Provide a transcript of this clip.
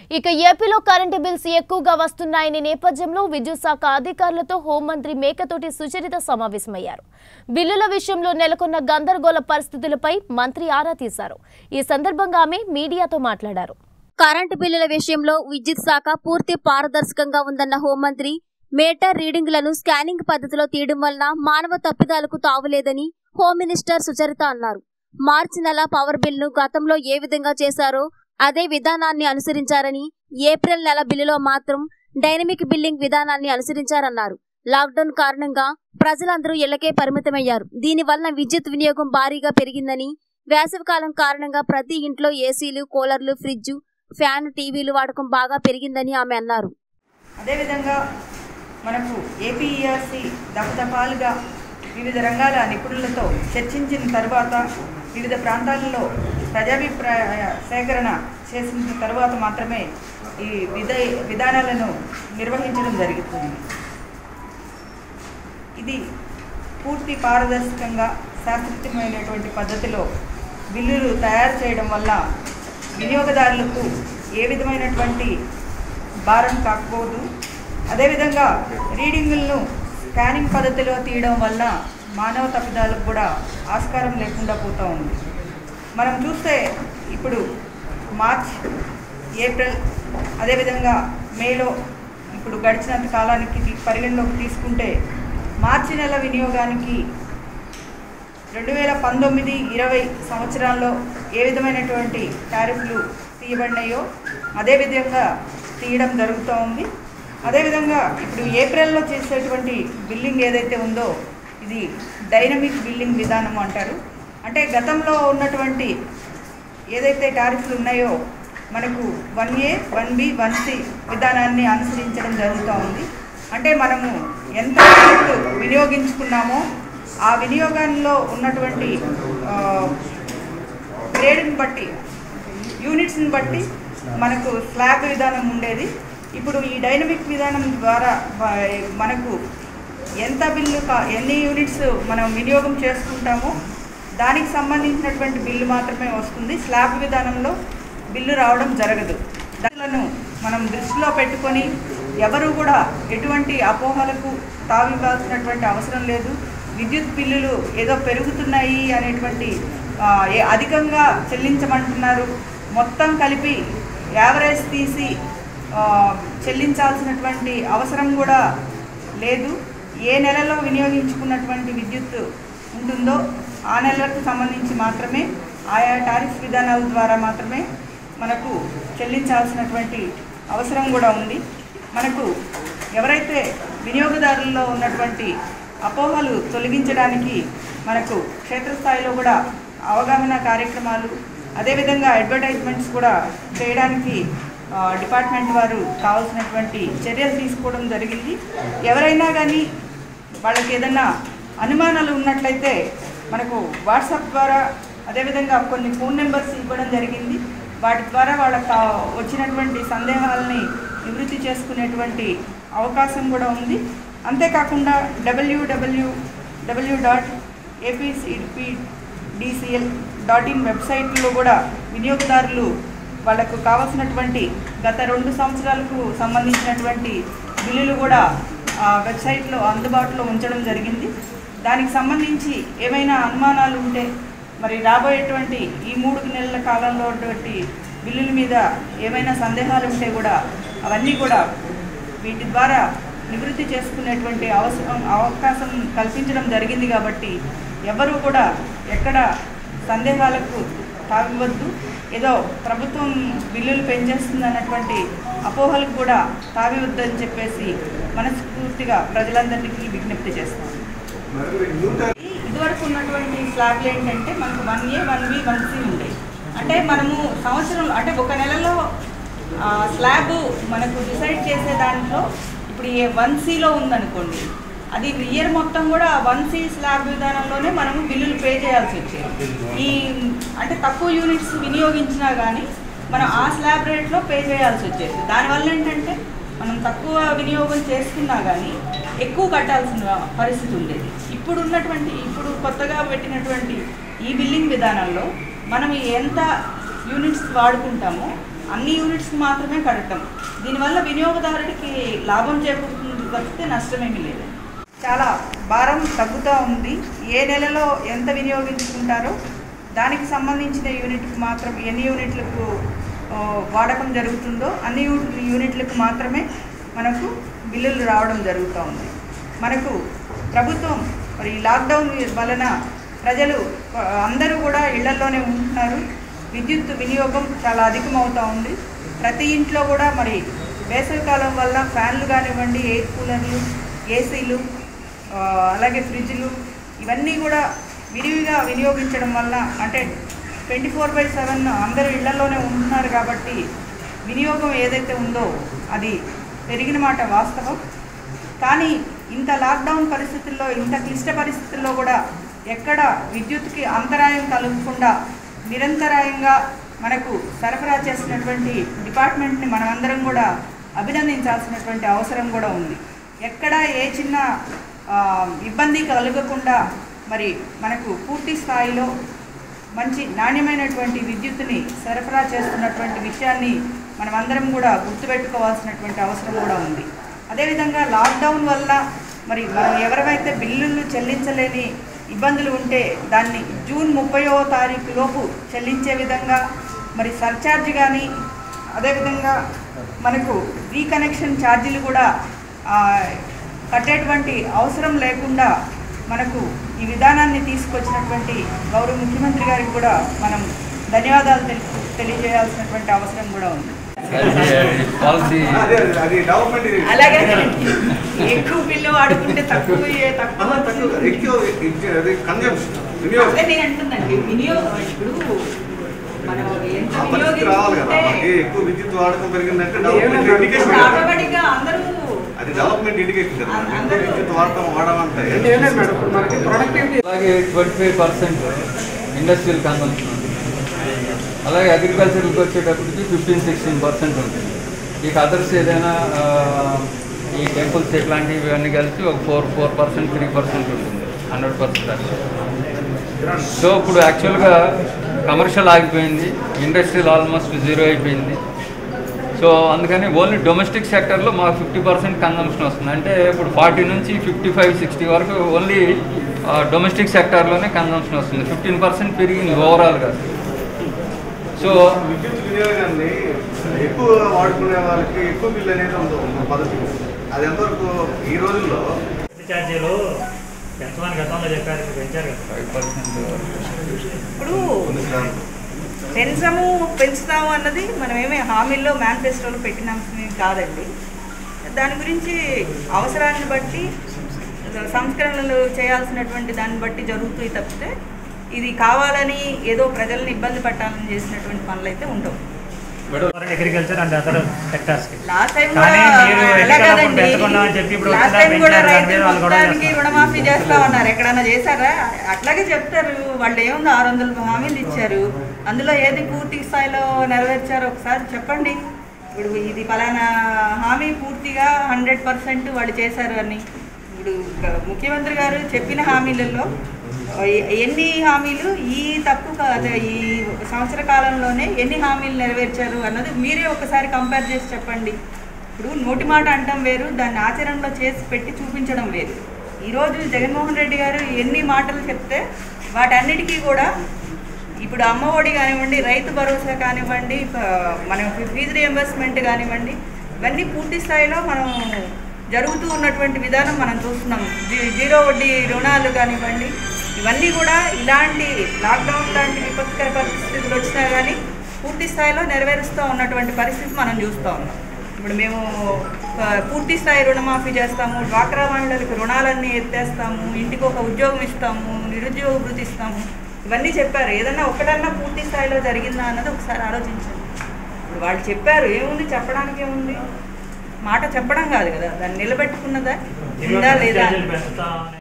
ఇక ఏపీలో current bills ఎక్కువగా వస్తున్నాయనే నేపథ్యంలో విద్యుత్ శాఖ అధికారులతో హోంమంత్రి మేకతోటి సుచరిత సమావేశమయ్యారు బిల్లుల విషయంలో నెలకొన్న గందరగోళ పరిస్థితులపై మంత్రి ఆరా తీశారు ఈ సందర్భంగా ఆమె మీడియాతో మాట్లాడారు కరెంటు బిల్లుల విషయంలో విద్యుత్ శాఖ పూర్తి పారదర్శకంగా ఉందన్న హోంమంత్రి మీటర్ రీడింగ్లను స్కానింగ్ పద్ధతిలో తీయడం వలన మానవ తప్పిదాలకు తావులేదని హోం మినిస్టర్ సుచరిత అన్నారు మార్చి నెల పవర్ బిల్లును గతంలో ఏ విధంగా చేశారో అదే విధానాన్ని అనుసరించారని ఏప్రిల్ నెల బిల్లులో మాత్రం డైనమిక్ బిల్లింగ్ విధానాన్ని అనుసరించారన్నారు లాక్డౌన్ కారణంగా ప్రజలందరూ ఇళ్లకే పరిమితమయ్యారు దీనివలన విద్యుత్ వినియోగం భారీగా పెరిగిందని వేసవికాలం కారణంగా ప్రతి ఇంట్లో ఏసీలు కూలర్లు ఫ్రిడ్జ్ ఫ్యాన్ టీవీలు వాడకం బాగా పెరిగిందని ఆమె అన్నారు అదేవిధంగా మనకు ఏపీఈఆర్సీ దఫదఫాలుగా వివిధ రంగాల నిపుణులతో చర్చించిన తర్వాత వివిధ ప్రాంతాలలో ప్రజాభిప్రాయ సేకరణ చేసిన తర్వాత మాత్రమే ఈ విధ విధానాలను నిర్వహించడం జరుగుతుంది ఇది పూర్తి పారదర్శకంగా శాస్త్రీయమైనటువంటి పద్ధతిలో బిల్లులు తయారు చేయడం వల్ల వినియోగదారులకు ఏ విధమైనటువంటి భారం కాకపోదు అదేవిధంగా రీడింగులను స్కానింగ్ పద్ధతిలో తీయడం వల్ల మానవ తప్పిదాలకు కూడా ఆస్కారం లేకుండా పోతూ ఉంది మనం చూస్తే ఇప్పుడు మార్చ్ ఏప్రిల్ అదేవిధంగా మేలో ఇప్పుడు గడిచినంత కాలానికి తీ- పరిగణలోకి తీసుకుంటే మార్చి నెల వినియోగానికి రెండు వేల పంతొమ్మిది ఇరవై సంవత్సరాల్లో ఏ విధమైనటువంటి టారిఫ్లు తీయబడినాయో అదేవిధంగా తీయడం జరుగుతూ ఉంది అదేవిధంగా ఇప్పుడు ఏప్రిల్లో చేసేటువంటి బిల్లింగ్ ఏదైతే ఉందో ఇది డైనమిక్ బిల్లింగ్ విధానం అంటారు అంటే గతంలో ఉన్నటువంటి ఏదైతే టారిఫ్లు ఉన్నాయో మనకు one A one B one C విధానాన్ని అనుసరించడం జరుగుతూ ఉంది అంటే మనము ఎంత యూనిట్లు వినియోగించుకున్నామో ఆ వినియోగంలో ఉన్నటువంటి ఆ, గ్రేడ్ని బట్టి యూనిట్స్ని బట్టి మనకు స్లాబ్ విధానం ఉండేది ఇప్పుడు ఈ డైనమిక్ విధానం ద్వారా బ- మనకు ఎంత బిల్లు కా ఎన్ని యూనిట్స్ మనం వినియోగం చేసుకుంటామో దానికి సంబంధించినటువంటి బిల్లు మాత్రమే వస్తుంది స్లాబ్ విధానంలో బిల్లు రావడం జరగదు దానిలను మనం దృష్టిలో పెట్టుకొని ఎవరు కూడా ఎటువంటి అపోహలకు తావివ్వాల్సినటువంటి అవసరం లేదు విద్యుత్ బిల్లులు ఏదో పెరుగుతున్నాయి అనేటువంటి ఆ, ఏ- అధికంగా చెల్లించమంటున్నారు మొత్తం కలిపి యావరేజ్ తీసి ఆ, చెల్లించాల్సినటువంటి అవసరం కూడా లేదు ఏ నెలలో వినియోగించుకున్నటువంటి విద్యుత్ ఉంటుందో ఆ నెలలకు సంబంధించి మాత్రమే ఆయా టారిఫ్ విధానాల ద్వారా మాత్రమే మనకు చెల్లించాల్సినటువంటి అవసరం కూడా ఉంది మనకు ఎవరైతే వినియోగదారుల్లో ఉన్నటువంటి అపోహలు తొలగించడానికి మనకు క్షేత్రస్థాయిలో కూడా అవగాహన కార్యక్రమాలు అదేవిధంగా అడ్వర్టైజ్మెంట్స్ కూడా చేయడానికి ఆ, డిపార్ట్మెంట్ వారు కావాల్సినటువంటి చర్యలు తీసుకోవడం జరిగింది ఎవరైనా కానీ వాళ్ళకి ఏదైనా అనుమానాలు ఉన్నట్లయితే మనకు వాట్సాప్ ద్వారా అదేవిధంగా కొన్ని ఫోన్ నెంబర్స్ ఇవ్వడం జరిగింది వాటి ద్వారా వాళ్ళకి కా- వచ్చినటువంటి సందేహాలని నివృత్తి చేసుకునేటువంటి అవకాశం కూడా ఉంది అంతేకాకుండా W W W dot APCPDCL dot in వెబ్సైట్లో కూడా వినియోగదారులు వాళ్ళకు కావాల్సినటువంటి గత రెండు సంవత్సరాలకు సంబంధించినటువంటి బిల్లులు కూడా ఆ వెబ్సైట్లో అందుబాటులో ఉంచడం జరిగింది దానికి సంబంధించి ఏమైనా అనుమానాలు ఉంటే మరి రాబోయేటువంటి ఈ మూడు నెలల కాలంలో ఉన్నటువంటి బిల్లుల మీద ఏమైనా సందేహాలు ఉంటే కూడా అవన్నీ కూడా వీటి ద్వారా నివృత్తి చేసుకునేటువంటి అవసరం అవకాశం కల్పించడం జరిగింది కాబట్టి ఎవరు కూడా ఎక్కడ సందేహాలకు తావివ్వద్దు ఏదో ప్రభుత్వం బిల్లులు పెంచేస్తుంది అన్నటువంటి అపోహలకు కూడా తావివద్దని చెప్పేసి మనస్ఫూర్తిగా ప్రజలందరికీ విజ్ఞప్తి చేస్తాం ఈ ఇదివరకు ఉన్నటువంటి స్లాబ్లు ఏంటంటే మనకు one A one B one C ఉండేవి అంటే మనము సంవత్సరం అంటే ఒక నెలలో ఆ, స్లాబ్ మనకు డిసైడ్ చేసే దాంట్లో ఇప్పుడు ఏ వన్ సిలో ఉందనుకోండి అది ఇయర్ మొత్తం కూడా వన్ సి స్లాబ్ విధానంలోనే మనము బిల్లులు పే చేయాల్సి వచ్చేది ఈ అంటే తక్కువ యూనిట్స్ వినియోగించినా కానీ మనం ఆ స్లాబ్ రేట్లో పే చేయాల్సి వచ్చేది దానివల్ల ఏంటంటే మనం తక్కువ వినియోగం చేసుకున్నా కానీ ఎక్కువ కట్టాల్సిన పరిస్థితి ఉండేది ఇప్పుడు ఉన్నటువంటి ఇప్పుడు కొత్తగా పెట్టినటువంటి ఈ బిల్లింగ్ విధానంలో మనం ఎంత యూనిట్స్ వాడుకుంటామో అన్ని యూనిట్స్ మాత్రమే కడతాం దీనివల్ల వినియోగదారుడికి లాభం చేకూరుతుంది తప్పితే నష్టమేమీ లేదు చాలా భారం తగ్గుతూ ఉంది ఏ నెలలో ఎంత వినియోగించుకుంటారో దానికి సంబంధించిన యూనిట్కి మాత్రం ఎన్ని యూనిట్లకు ఆ, వాడకం జరుగుతుందో అన్ని యూ- యూనిట్లకు మాత్రమే మనకు బిల్లులు రావడం జరుగుతూ ఉంది మనకు ప్రభుత్వం మరి ఈ లాక్డౌన్ వలన ప్రజలు ఆ, అందరూ కూడా ఇళ్లలోనే ఉంటున్నారు విద్యుత్ వినియోగం చాలా అధికమవుతూ ఉంది ప్రతి ఇంట్లో కూడా మరి వేసవికాలం వల్ల ఫ్యాన్లు కానివ్వండి ఎయిర్ కూలర్లు ఏసీలు ఆ, అలాగే ఫ్రిడ్జ్లు ఇవన్నీ కూడా విరివిగా వినియోగించడం వల్ల అంటే ట్వంటీ ఫోర్ బై సెవెన్ అందరూ ఇళ్లలోనే ఉంటున్నారు కాబట్టి వినియోగం ఏదైతే ఉందో అది పెరిగిన మాట వాస్తవం కానీ ఇంత లాక్డౌన్ పరిస్థితుల్లో ఇంత క్లిష్ట పరిస్థితుల్లో కూడా ఎక్కడ విద్యుత్కి అంతరాయం కలగకుండా నిరంతరాయంగా మనకు సరఫరా చేసినటువంటి డిపార్ట్మెంట్ని మనమందరం కూడా అభినందించాల్సినటువంటి అవసరం కూడా ఉంది ఎక్కడ ఏ చిన్న ఆ, ఇబ్బంది కలగకుండా మరి మనకు పూర్తి స్థాయిలో మంచి నాణ్యమైనటువంటి విద్యుత్తుని సరఫరా చేస్తున్నటువంటి విషయాన్ని మనమందరం కూడా గుర్తుపెట్టుకోవాల్సినటువంటి అవసరం కూడా ఉంది అదేవిధంగా లాక్డౌన్ వల్ల మరి మనం ఎవరైతే బిల్లులు చెల్లించలేని ఇబ్బందులు ఉంటే దాన్ని జూన్ ముప్పైవ తారీఖు లోపు చెల్లించే విధంగా మరి సర్ఛార్జ్ కానీ అదేవిధంగా మనకు రీకనెక్షన్ ఛార్జీలు కూడా ఆ, కట్టేటువంటి అవసరం లేకుండా మనకు ఈ విధానాన్ని తీసుకొచ్చినటువంటి గౌరవ ముఖ్యమంత్రి గారికి కూడా మనం ధన్యవాదాలు తెలి తెలియజేయాల్సినటువంటి అవసరం కూడా ఉంది పాలసీ అదే అదే, అది డెవలప్మెంట్ ఇది. అలాగే ఎక్కువ బిల్లు వాడుకుంటే తక్కువ తక్కువ ఆహా, తక్కువ ఎక్కువ ఇది- అది కన్జంప్షన్ వినియోగం అదే నేను అంటుందండి వినియోగం ఇప్పుడు మనం ఎంత ఆ పరిస్థితి రావాలి కదా మనకి వినియోగించుకుంటే ఎక్కువ విద్యుత్ వాడకం పెరిగిందంటే డెవలప్మెంట్ ఇండికేషన్ ఇప్పుడు కదా ఆటోమేటిక్గా అందరూ అది డెవలప్మెంట్ ఇండికేషన్ కదా అం- ఎక్కువ అందరూ- విద్యుత్ వాడటం వాడమంటే అలాగే twenty five percent industrial consumption ఉంది అలాగే అగ్రికల్చర్కి వచ్చేటప్పటికి ఫిఫ్టీన్ సిక్స్టీన్ పర్సెంట్ ఉంటుంది ఇక అదర్స్ ఏదైనా ఆ, ఈ టెంపుల్స్ ఇట్లాంటివి ఇవన్నీ కలిసి ఒక four four percent three percent ఉంటుంది హండ్రెడ్ పర్సెంట్ సో ఇప్పుడు యాక్చువల్గా కమర్షియల్ ఆగిపోయింది ఇండస్ట్రియల్ ఆల్మోస్ట్ జీరో అయిపోయింది సో అందుకని ఓన్లీ డొమెస్టిక్ సెక్టర్లో మాకు ఫిఫ్టీ పర్సెంట్ కన్సంప్షన్ వస్తుంది అంటే ఇప్పుడు ఫార్టీ నుంచి ఫిఫ్టీ ఫైవ్ సిక్స్టీ వరకు ఓన్లీ డొమెస్టిక్ సెక్టార్లోనే కన్సంప్షన్ వస్తుంది ఫిఫ్టీన్ పర్సెంట్ పెరిగింది ఓవరాల్గా సో విద్యుత్ వినియోగాన్ని ఎక్కువ వాడుకునే వాళ్ళకి ఎక్కువ బిల్ అనేది ఉంది ఒక పద్ధతి అది ఎంతవరకు ఈ రోజుల్లో విద్యుత్ ఛార్జీలు పెంచమని గతంలో చెప్పారు ఇప్పుడు పెంచారు కదా ఫైవ్ పర్సెంట్ ఇప్పుడు పెంచము పెంచుతాము అన్నది మనమేమి హామీల్లో మేనిఫెస్టోలో పెట్టినామే కాదండి దాని గురించి అవసరాన్ని బట్టి సంస్కరణలు చేయాల్సినటువంటి దాన్ని బట్టి జరుగుతాయి తప్పితే ఇది కావాలని ఏదో ప్రజల్ని ఇబ్బంది పెట్టాలని చేసినటువంటి పనులు అయితే ఉండవు అగ్రికల్చర్ అండ్ అదర్ సెక్టార్స్ కి లాస్ట్ టైం కానీ మీరు అలా ఎన్నికలప్పుడు కాదండి పెంచకుండా అని చెప్పి ఇప్పుడు లాస్ట్ వచ్చినా టైం కూడా పెంచారు, దాని మీద రైతు వాళ్ళు గొడవ మొత్తానికి చేస్తారు. రుణమాఫీ చేస్తామన్నారు ఎక్కడన్నా చేశారా అట్లాగే చెప్తారు వాళ్ళు ఏముంది ఆరు వందల హామీలు ఇచ్చారు అందులో ఏది పూర్తి స్థాయిలో నెరవేర్చారో ఒకసారి చెప్పండి ఇప్పుడు ఇది పలానా హామీ పూర్తిగా హండ్రెడ్ పర్సెంట్ వాళ్ళు చేశారు అని ఇప్పుడు గ- ముఖ్యమంత్రి గారు చెప్పిన హామీలలో ఎ- ఎన్ని హామీలు ఈ తక్కువ కా- అదే ఈ సంవత్సర కాలంలోనే ఎన్ని హామీలు నెరవేర్చారు అన్నది మీరే ఒకసారి కంపేర్ చేసి చెప్పండి ఇప్పుడు నోటి మాట అంటాం వేరు దాన్ని ఆచరణలో చేసి పెట్టి చూపించడం వేరు ఈరోజు జగన్మోహన్ రెడ్డి గారు ఎన్ని మాటలు చెప్తే వాటన్నిటికీ కూడా ఇప్పుడు అమ్మ ఒడి కానివ్వండి రైతు భరోసా కానివ్వండి ప- మనం ఫీజు రియంబర్స్మెంట్ కానివ్వండి ఇవన్నీ పూర్తి స్థాయిలో మనం జరుగుతూ ఉన్నటువంటి విధానం మనం చూస్తున్నాం జీ- జీరో వడ్డీ రుణాలు కానివ్వండి ఇవన్నీ కూడా ఇలాంటి లాక్డౌన్ లాంటి విపత్కర పరిస్థితులు వచ్చినా కానీ పూర్తి స్థాయిలో నెరవేరుస్తూ ఉన్నటువంటి పరిస్థితి మనం చూస్తూ ఉన్నాం ఇప్పుడు మేము ఆ, పూర్తి స్థాయి రుణమాఫీ చేస్తాము డ్వాక్రా మహిళలకు రుణాలన్నీ ఎత్తేస్తాము ఇంటికి ఒక ఉద్యోగం ఇస్తాము నిరుద్యోగ వృత్తి ఇస్తాము ఇవన్నీ చెప్పారు ఏదన్నా ఒకటన్నా పూర్తి స్థాయిలో జరిగిందా అన్నది ఒకసారి ఆలోచించండి ఇప్పుడు వాళ్ళు చెప్పారు ఏముంది చెప్పడానికి ఏముంది మాట చెప్పడం కాదు కదా దాన్ని నిలబెట్టుకున్నదా ఉందా లేదా ఛార్జీలు పెంచుతాం